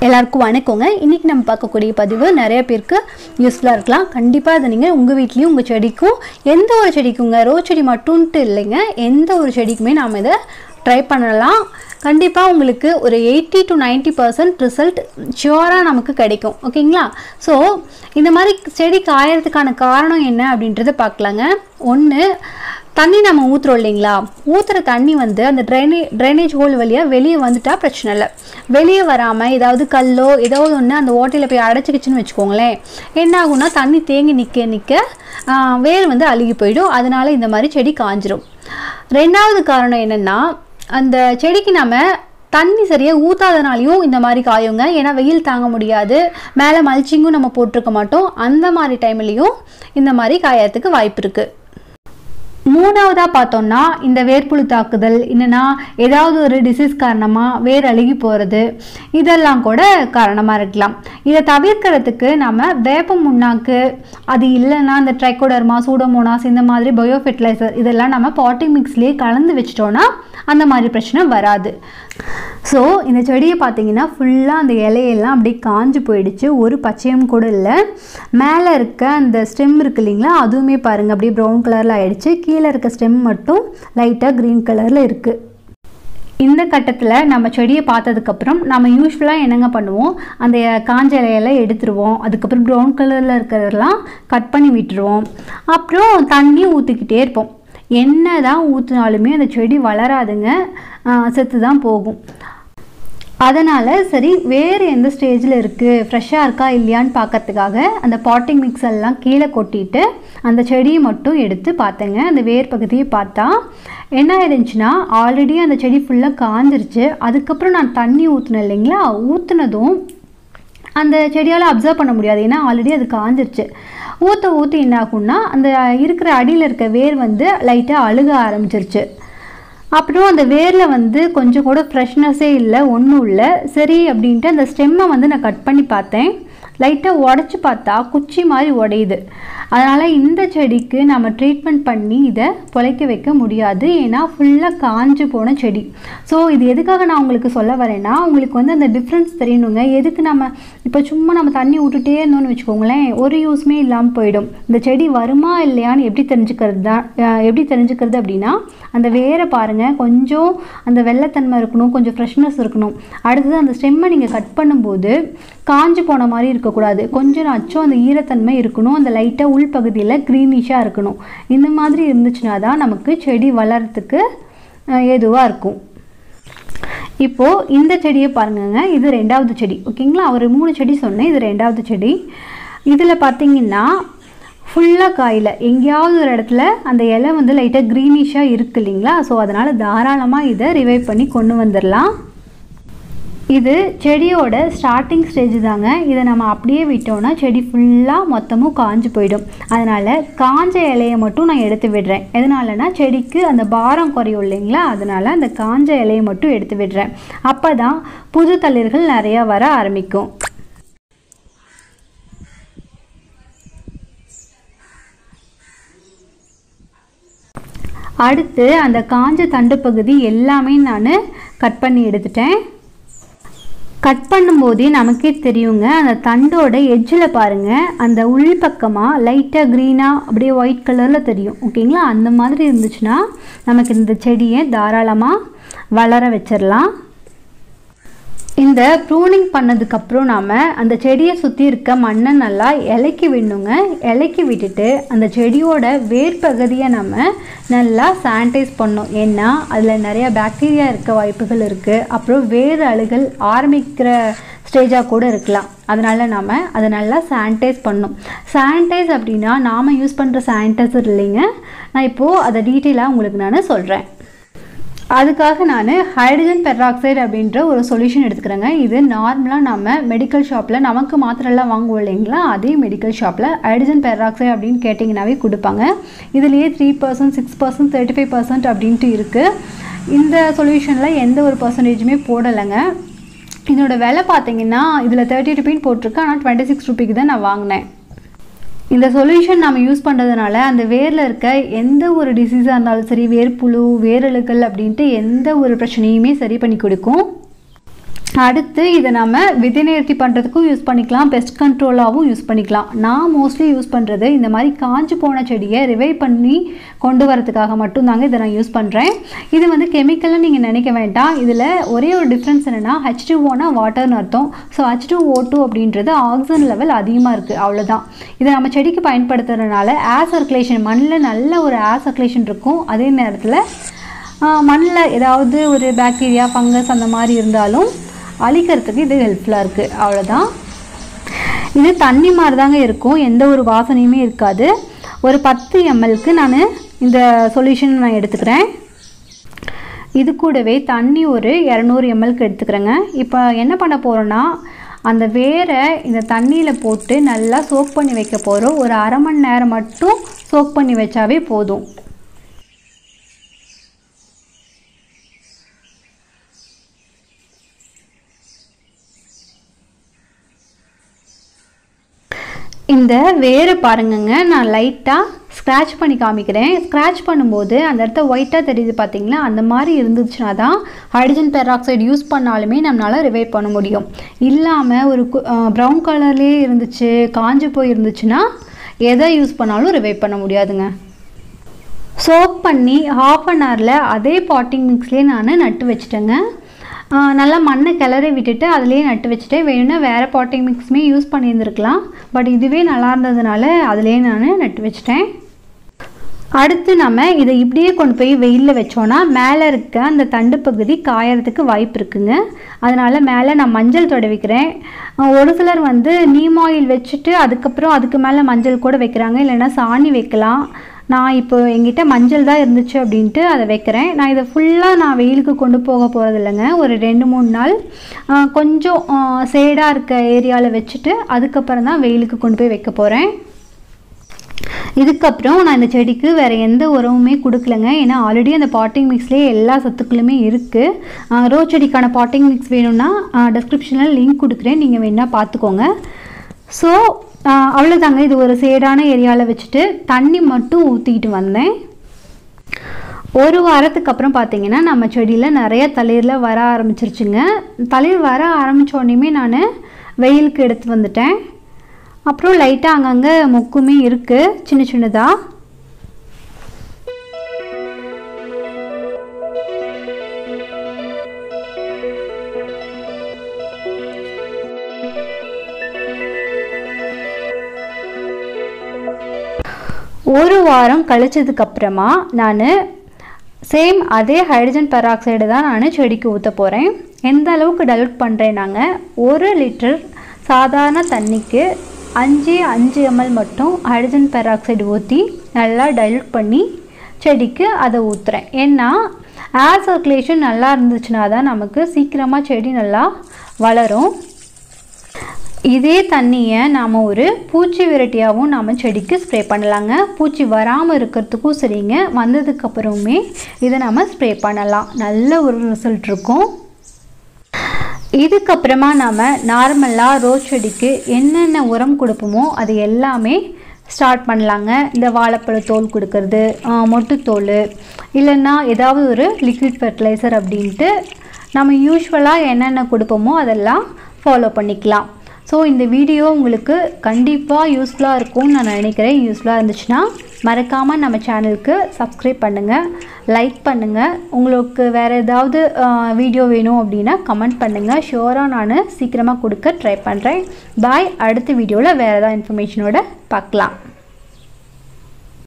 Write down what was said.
எல்லாருக்கும் வணக்கங்க இன்றைக்கி நம்ம பார்க்கக்கூடிய பதிவு நிறைய பேருக்கு யூஸ்ஃபுல்லாக இருக்கலாம் கண்டிப்பாக அதை நீங்கள் உங்கள் வீட்லேயும் உங்கள் செடிக்கும் எந்த ஒரு செடிக்குங்க ரோஸ் செடி மட்டும்ட்டு இல்லைங்க எந்த ஒரு செடிக்குமே நாம் இதை ட்ரை பண்ணலாம் கண்டிப்பாக உங்களுக்கு ஒரு எயிட்டி டு 90% பர்சன்ட் ரிசல்ட் ஷியோராக நமக்கு கிடைக்கும் ஓகேங்களா ஸோ இந்த மாதிரி செடி காயறதுக்கான காரணம் என்ன அப்படின்றத பார்க்கலாங்க ஒன்று தண்ணி நம்ம ஊற்றுறோம் இல்லைங்களா ஊற்றுற தண்ணி வந்து அந்த ட்ரைனே ட்ரைனேஜ் ஹோல் வழியாக வெளியே வந்துட்டா பிரச்சனை இல்லை வெளியே வராமல் ஏதாவது கல்லோ ஏதாவது ஒன்று அந்த ஓட்டையில் போய் அடைச்சிக்கிச்சுன்னு வச்சுக்கோங்களேன் என்ன ஆகும்னா தண்ணி தேங்கி நிற்க நிற்க வேர் வந்து அழுகி போயிடும் அதனால இந்த மாதிரி செடி காஞ்சிரும் ரெண்டாவது காரணம் என்னென்னா அந்த செடிக்கு நம்ம தண்ணி சரியாக ஊற்றாதனாலையும் இந்த மாதிரி காயுங்க ஏன்னா வெயில் தாங்க முடியாது மேலே மல்ச்சிங்கும் நம்ம போட்டிருக்க மாட்டோம் அந்த மாதிரி டைம்லேயும் இந்த மாதிரி காயறதுக்கு வாய்ப்பு இருக்குது மூணாவதாக பார்த்தோம்னா இந்த வேர்ப்புழு தாக்குதல் இல்லைன்னா ஏதாவது ஒரு டிசீஸ் காரணமாக வேர் அழுகி போகிறது இதெல்லாம் கூட காரணமாக இருக்கலாம் இதை தவிர்க்கிறதுக்கு நம்ம வேப்ப முன்னாக்கு அது இல்லைன்னா இந்த ட்ரைகோடர்மா சூடோமோனாஸ் இந்த மாதிரி பயோ ஃபெர்டிலைசர் இதெல்லாம் நம்ம பாட்டிங் மிக்ஸ்லேயே கலந்து வச்சிட்டோன்னா அந்த மாதிரி பிரச்சனை வராது ஸோ இந்த செடியை பார்த்தீங்கன்னா ஃபுல்லாக அந்த இலையெல்லாம் அப்படியே காஞ்சு போயிடுச்சு ஒரு பச்சையம் கூட இல்லை மேலே இருக்க அந்த ஸ்டெம் இருக்கு இல்லைங்களா அதுவுமே பாருங்கள் அப்படியே ப்ரௌன் கலரில் ஆயிடுச்சு கீழே இருக்க ஸ்டெம் மட்டும் லைட்டாக க்ரீன் கலரில் இருக்குது இந்த கட்டத்தில் நம்ம செடியை பார்த்ததுக்கப்புறம் நம்ம யூஸ்வலாக என்னங்க பண்ணுவோம் அந்த காஞ்ச இலையெல்லாம் எடுத்துருவோம் அதுக்கப்புறம் ப்ரௌன் கலரில் இருக்கிறதெல்லாம் கட் பண்ணி விட்டுருவோம் அப்புறம் தண்ணி ஊற்றிக்கிட்டே இருப்போம் என்ன தான் ஊற்றினாலுமே அந்த செடி வளராதுங்க செத்து தான் போகும் அதனால் சரி வேறு எந்த ஸ்டேஜில் இருக்குது ஃப்ரெஷ்ஷாக இருக்கா இல்லையான்னு பார்க்கறதுக்காக அந்த பாட்டிங் மிக்ஸ் எல்லாம் கீழே கொட்டிட்டு அந்த செடியை மட்டும் எடுத்து பார்த்தேங்க அந்த வேர் பகுதியை பார்த்தா என்ன ஆயிருந்துச்சுன்னா ஆல்ரெடி அந்த செடி ஃபுல்லாக காஞ்சிருச்சு அதுக்கப்புறம் நான் தண்ணி ஊற்றினேன் இல்லைங்களா ஊற்றுனதும் அந்த செடியால் அப்சர்வ் பண்ண முடியாது ஏன்னா ஆல்ரெடி அது காஞ்சிருச்சு ஊற்ற ஊற்றி என்ன ஆகும்னா அந்த இருக்கிற அடியில் இருக்க வேர் வந்து லைட்டாக அழுக ஆரம்பிச்சிருச்சு அப்புறம் அந்த வேரில் வந்து கொஞ்சம் கூட ஃப்ரெஷ்னஸே இல்லை ஒன்றும் இல்லை சரி அப்படின்ட்டு அந்த ஸ்டெம்மை வந்து நான் கட் பண்ணி பார்த்தேன் லைட்டாக உடச்சி பார்த்தா குச்சி மாதிரி உடையுது அதனால் இந்த செடிக்கு நம்ம ட்ரீட்மெண்ட் பண்ணி இதை பொழைக்க வைக்க முடியாது ஏன்னா ஃபுல்லாக காஞ்சு போன செடி ஸோ இது எதுக்காக நான் உங்களுக்கு சொல்ல வரேன்னா உங்களுக்கு வந்து அந்த டிஃப்ரென்ஸ் தெரியணுங்க எதுக்கு நம்ம இப்போ சும்மா நம்ம தண்ணி விட்டுட்டே இருந்தோம்னு வச்சுக்கோங்களேன் ஒரு யூஸ்மே இல்லாமல் போயிடும் இந்த செடி வருமா இல்லையான்னு எப்படி தெரிஞ்சுக்கிறது தான் எப்படி தெரிஞ்சுக்கிறது அப்படின்னா அந்த வேரை பாருங்கள் கொஞ்சம் அந்த வெள்ளைத்தன்மை இருக்கணும் கொஞ்சம் ஃப்ரெஷ்னஸ் இருக்கணும் அடுத்தது அந்த ஸ்டெம்மை நீங்கள் கட் பண்ணும்போது காஞ்சு போன மாதிரி இருக்கக்கூடாது கொஞ்சம் அச்சம் அந்த ஈரத்தன்மை இருக்கணும் அந்த லைட்டாக உள்பகுதியில் க்ரீனிஷாக இருக்கணும் இந்த மாதிரி இருந்துச்சுன்னா தான் நமக்கு செடி வளர்கிறதுக்கு ஏதுவாக இருக்கும் இப்போது இந்த செடியை பாருங்கங்க இது ரெண்டாவது செடி ஓகேங்களா ஒரு மூணு செடி சொன்னேன் இது ரெண்டாவது செடி இதில் பார்த்தீங்கன்னா ஃபுல்லாக காயில் எங்கேயாவது ஒரு இடத்துல அந்த இலை வந்து லைட்டாக க்ரீனிஷாக இருக்கு இல்லைங்களா ஸோ அதனால் தாராளமாக இதை ரிவைவ் பண்ணி கொண்டு வந்துடலாம் இது செடியோட ஸ்டார்டிங் ஸ்டேஜ் தாங்க இதை நம்ம அப்படியே விட்டோம்னா செடி ஃபுல்லாக மொத்தமும் காஞ்சு போயிடும் அதனால் காஞ்ச இலையை மட்டும் நான் எடுத்து விடுறேன் எதனாலனா செடிக்கு அந்த பாரம் குறையும் இல்லைங்களா அதனால் அந்த காஞ்ச இலையை மட்டும் எடுத்து விடுறேன் அப்போ தான் புது தளிர்கள் நிறையா வர ஆரம்பிக்கும் அடுத்து அந்த காஞ்ச தண்டு பகுதி எல்லாமே நான் கட் பண்ணி எடுத்துட்டேன் கட் பண்ணும்போதே நமக்கே தெரியுங்க அந்த தண்டோட எட்ஜில் பாருங்கள் அந்த உள் பக்கமாக லைட்டாக க்ரீனாக அப்படியே ஒயிட் கலரில் தெரியும் ஓகேங்களா அந்த மாதிரி இருந்துச்சுன்னா நமக்கு இந்த செடியை தாராளமாக வளர வச்சிடலாம் இந்த ப்ரூனிங் பண்ணதுக்கப்புறம் நாம் அந்த செடியை சுற்றி இருக்க மண்ணை நல்லா இலக்கி விடணுங்க இலக்கி விட்டுட்டு அந்த செடியோட வேர் பகுதியை நம்ம நல்லா சானிடைஸ் பண்ணோம் ஏன்னா அதில் நிறையா பாக்டீரியா இருக்க வாய்ப்புகள் இருக்குது அப்புறம் வேர் அழுகல் ஆரம்பிக்கிற ஸ்டேஜாக கூட இருக்கலாம் அதனால் நாம் அதை நல்லா சானிடைஸ் பண்ணணும் சானிடைஸ் அப்படின்னா நாம் யூஸ் பண்ணுற சானிடைசர் இல்லைங்க நான் இப்போது அதை டீட்டெயிலாக உங்களுக்கு நான் சொல்கிறேன் அதுக்காக நான் ஹைட்ரஜன் பெராக்சைடு அப்படின்ற ஒரு சொல்யூஷன் எடுத்துக்கிறேங்க இது நார்மலாக நம்ம மெடிக்கல் ஷாப்பில் நமக்கு மாத்திரெல்லாம் வாங்குவோம் இல்லைங்களா அதே மெடிக்கல் ஷாப்பில் ஹைட்ரஜன் பெராக்சைடு அப்படின்னு கேட்டிங்கனாவே கொடுப்பாங்க இதுலேயே three percent six percent thirty five percent அப்படின்ட்டு இருக்குது இந்த சொல்யூஷனில் எந்த ஒரு பர்சன்டேஜுமே போடலைங்க இதனோட விலை பார்த்தீங்கன்னா இதில் தேர்ட்டி ருபீன்னு போட்டிருக்கு ஆனால் டுவெண்ட்டி சிக்ஸ் ருபீக்கு தான் நான் வாங்கினேன் இந்த சொல்யூஷன் நம்ம யூஸ் பண்ணுறதுனால அந்த வேரில் இருக்க எந்த ஒரு டிசீஸாக இருந்தாலும் சரி வேர்ப்புழு வேரழுகள் அப்படின்ட்டு எந்த ஒரு பிரச்சனையுமே சரி பண்ணி கொடுக்கும் அடுத்து இதை நம்ம விதை நேர்த்தி பண்ணுறதுக்கும் யூஸ் பண்ணிக்கலாம் பெஸ்ட் கண்ட்ரோலாகவும் யூஸ் பண்ணிக்கலாம் நான் மோஸ்ட்லி யூஸ் பண்ணுறது இந்த மாதிரி காஞ்சு போன செடியை ரிவைவ் பண்ணி கொண்டு வரதுக்காக மட்டும்தாங்க இதை நான் யூஸ் பண்ணுறேன் இது வந்து கெமிக்கல்னு நீங்கள் நினைக்க வேண்டாம் இதில் ஒரே ஒரு டிஃப்ரென்ஸ் என்னென்னா ஹெச் டூ ஓனா வாட்டர்னு அர்த்தம் so H two O two அப்படின்றது ஆக்சிஜன் லெவல் அதிகமாக இருக்குது அவ்வளோதான் இதை நம்ம செடிக்கு பயன்படுத்துறதுனால ஏர் சர்க்குலேஷன் மண்ணில் நல்ல ஒரு ஏர் சர்க்குலேஷன் இருக்கும் அதே நேரத்தில் மண்ணில் ஏதாவது ஒரு பாக்டீரியா ஃபங்கஸ் அந்த மாதிரி இருந்தாலும் அழிக்கிறதுக்கு இது ஹெல்ப்ஃபுல்லாக இருக்குது அவ்வளோதான் இது தண்ணி மாதிரி தாங்க இருக்கும் எந்த ஒரு வாசனையுமே இருக்காது ஒரு பத்து எம்எல்க்கு நான் இந்த சொல்யூஷன் நான் எடுத்துக்கிறேன் இது கூடவே தண்ணி ஒரு இரநூறு எம்எல்க்கு எடுத்துக்கிறேங்க இப்போ என்ன பண்ண போகிறோன்னா அந்த வேரை இந்த தண்ணியில் போட்டு நல்லா சோக் பண்ணி வைக்க போகிறோம் ஒரு அரை மணி நேரம் மட்டும் சோக் பண்ணி வச்சாவே போதும் இந்த வேரை பாருங்கங்க நான் லைட்டாக ஸ்க்ராட்ச் பண்ணி காமிக்கிறேன் ஸ்க்ராட்ச் பண்ணும்போது அந்த இடத்த ஒயிட்டாக தெரியுது பார்த்தீங்களா அந்த மாதிரி இருந்துச்சுன்னா தான் ஹைட்ரஜன் பெராக்சைடு யூஸ் பண்ணாலுமே நம்மளால் ரிவைவ் பண்ண முடியும் இல்லாமல் ஒரு ப்ரௌன் கலர்லேயே இருந்துச்சு காஞ்சு போய் இருந்துச்சுன்னா எதை யூஸ் பண்ணாலும் ரிவைவ் பண்ண முடியாதுங்க சோக் பண்ணி ஹாஃப் அன் ஹவரில் அதே பாட்டிங் மிக்ஸ்லேயே நான் நட்டு வச்சுட்டேங்க நல்லா மண்ணை கிளறி விட்டுட்டு அதுலேயே நட்டு வச்சுட்டு வேணும்னா வேறு பாட்டிங் மிக்ஸுமே யூஸ் பண்ணியிருந்துருக்கலாம் பட் இதுவே நல்லா இருந்ததுனால அதுலேயே நான் நட்டு வச்சிட்டேன் அடுத்து நம்ம இதை இப்படியே கொண்டு போய் வெயிலில் வச்சோன்னா மேலே இருக்க அந்த தண்டு பகுதி காயறதுக்கு வாய்ப்பு இருக்குங்க அதனால் மேலே நான் மஞ்சள் தடவிக்கிறேன் ஒரு சிலர் வந்து நீம் ஆயில் வச்சுட்டு அதுக்கப்புறம் அதுக்கு மேலே மஞ்சள் கூட வைக்கிறாங்க இல்லைன்னா சாணி வைக்கலாம் நான் இப்போ எங்கிட்ட மஞ்சள் தான் இருந்துச்சு அப்படின்ட்டு அதை வைக்கிறேன் நான் இதை ஃபுல்லாக நான் வெயிலுக்கு கொண்டு போக போகிறது இல்லைங்க ஒரு ரெண்டு மூணு நாள் கொஞ்சம் சேடாக இருக்க ஏரியாவில் வச்சுட்டு அதுக்கப்புறம் தான் வெயிலுக்கு கொண்டு போய் வைக்க போகிறேன் இதுக்கப்புறம் நான் இந்த செடிக்கு வேறு எந்த உரமுமே கொடுக்கலங்க ஏன்னா ஆல்ரெடி அந்த பாட்டிங் மிக்ஸ்லேயே எல்லா சத்துக்களுமே இருக்குது ரோஸ் செடிக்கான பாட்டிங் மிக்ஸ் வேணும்னா டிஸ்கிரிப்ஷனில் லிங்க் கொடுக்குறேன் நீங்கள் வேணால் பார்த்துக்கோங்க ஸோ அவ்வளோதாங்க இது ஒரு சேடான ஏரியாவில் வச்சுட்டு தண்ணி மட்டும் ஊற்றிக்கிட்டு வந்தேன் ஒரு வாரத்துக்கு அப்புறம் பார்த்தீங்கன்னா நம்ம செடியில் நிறைய தளிரில் வர ஆரம்பிச்சிருச்சுங்க தளிர் வர ஆரம்பித்தோடனேயுமே நான் வெயிலுக்கு எடுத்து வந்துட்டேன் அப்புறம் லைட்டாக அங்கங்கே மொக்குமே இருக்குது சின்ன சின்னதாக ஒரு வாரம் கழிச்சதுக்கு அப்புறமா நான் சேம் அதே ஹைட்ரஜன் பெராக்சைடு தான் நான் செடிக்கு ஊற்ற போகிறேன் எந்த அளவுக்கு டல்யூட் பண்ணுறேன் நாங்கள் ஒரு லிட்டர் சாதாரண தண்ணிக்கு அஞ்சு அஞ்சு எம்எல் மட்டும் ஹைட்ரஜன் பெராக்சைடு ஊற்றி நல்லா டைல்யூட் பண்ணி செடிக்கு அதை ஊற்றுறேன் ஏன்னா ஏர் சர்க்குலேஷன் நல்லா இருந்துச்சுன்னா தான் நமக்கு சீக்கிரமாக செடி நல்லா வளரும் இதே தண்ணியை நாம் ஒரு பூச்சி விரட்டியாகவும் நாம் செடிக்கு ஸ்ப்ரே பண்ணலாங்க பூச்சி வராமல் இருக்கிறதுக்கும் சரிங்க வந்ததுக்கப்புறமே இதை நம்ம ஸ்ப்ரே பண்ணலாம் நல்ல ஒரு ரிசல்ட் இருக்கும் இதுக்கப்புறமா நாம் நார்மலாக ரோஸ் செடிக்கு என்னென்ன உரம் கொடுப்போமோ அது எல்லாமே ஸ்டார்ட் பண்ணலாங்க இந்த வாழைப்பழ தோல் கொடுக்கறது மொட்டுத்தோல் இல்லைன்னா ஏதாவது ஒரு லிக்விட் ஃபெர்டிலைசர் அப்படின்ட்டு நம்ம யூஸ்வலாக என்னென்ன கொடுப்போமோ அதெல்லாம் ஃபாலோ பண்ணிக்கலாம் ஸோ இந்த வீடியோ உங்களுக்கு கண்டிப்பாக யூஸ்ஃபுல்லாக இருக்கும்னு நான் நினைக்கிறேன் யூஸ்ஃபுல்லாக இருந்துச்சுன்னா மறக்காமல் நம்ம சேனலுக்கு சப்ஸ்கிரைப் பண்ணுங்கள் லைக் பண்ணுங்கள் உங்களுக்கு வேறு ஏதாவது வீடியோ வேணும் அப்படின்னா கமெண்ட் பண்ணுங்கள் ஷுவராக நான் சீக்கிரமாக கொடுக்க ட்ரை பண்ணுறேன் பாய் அடுத்த வீடியோவில் வேறு ஏதாவது இன்ஃபர்மேஷனோட பார்க்கலாம்